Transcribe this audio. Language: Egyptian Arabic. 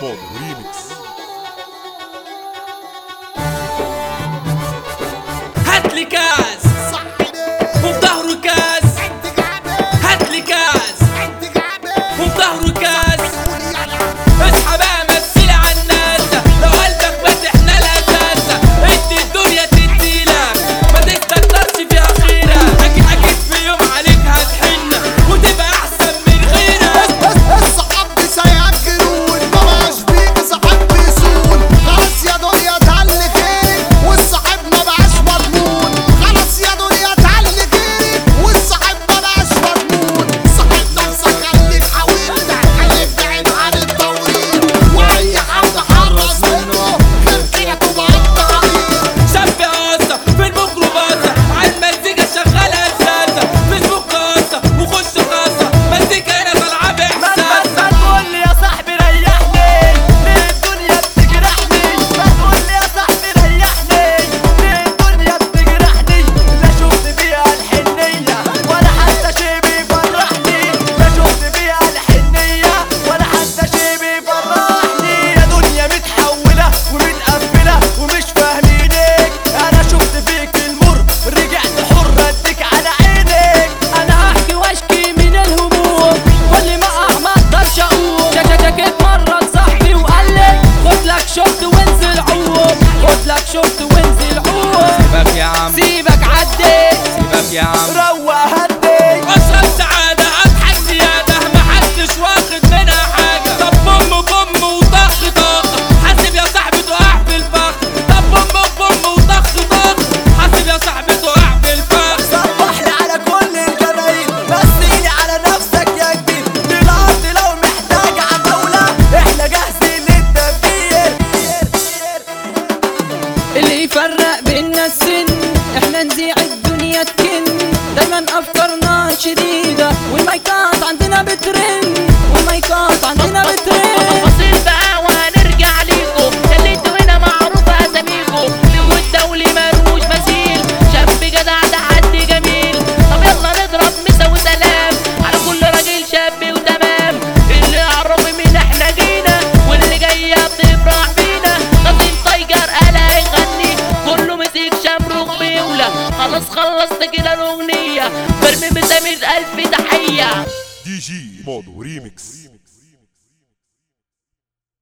مودو ريميكس هاتلي كاس وفي ظهره كاس هاتلي كاس وفي ظهره كاس اصحى بقى مثل على الناس لو قلبك فاتح الاساس ادي الدنيا تديلك ما تستكترش فيها خيرك اكيد اكيد في يوم عليك هتحن وتبقى احسن من غيرك الصحاب بيسيجلون مبقاش بيجي صاحب بيسون خلاص يا دنيا اتعلي خيرك والصاحب مبقاش مضمون خلاص يا دنيا اتعلي خيرك والصاحب مبقاش مضمون صاحب نفسك خليك حاولت خليك بعيد عن التوريط واي حد حرص منه غير كده تبقى انت عبيط شاب قاصة في الميكروباص على المزيكا شغالة اساسا فيسبوك قاصة وخش خاصة مزيكا انا طالعة باحساسها تقول لي يا صاحبي ريحني ليه الدنيا بتجرحني ما تقول لي يا صاحبي ريحني ليه الدنيا بتجرحني لا شفت فيها الحنية ولا حتى شي بيفرحني لا شفت فيها الحنية ولا حتى شي بيفرحني يا دنيا متحولة ومتقفلة ومش فاهمينك انا شفت فيك المر رجعت حر اديك على عينك انا احكي واشكي من الهموم كل ما اقع ما اقدرش اقوم شك- شكيت مرة صاحبي وقال لي خد لك شوت وانزل عوم خد لك شوت وانزل عوم سيبك يا عم سيبك عدي سيبك يا عم روق هدي اشرب سعادة اضحك زيادة محدش واخد منها حاجة طب بوم بوم وطخ طخ حاسب يا صاحبي تقع في الفخ طب بوم بوم وطخ طخ حاسب يا صاحبي تقع في الفخ صبح لي على كل الجماهير بس على نفسك يا كبير للأرض لو محتاج عتاولة احنا جاهزين للتفجير اللي يفرق بينا السن احنا نذيع الدنيا تكن دايما افكارنا شديدة والمايكات عندنا بترن والمايكات عندنا بترن فاصل بقى وهنرجع ليكم اللي انتوا هنا معروفة اساميكم والدولي ملوش مثيل شاب جدع ده حد جميل طب يلا نضرب مسا وسلام على كل راجل شاب وتمام اللي يعرف مين احنا جينا واللي جاية بتفرح بينا نظيم تايجر قلق يغني كله مسك شمروخ بيولى خلاص خلصت كده الاغنية برمي بسامر الف تحية دي جي مودو ريميكس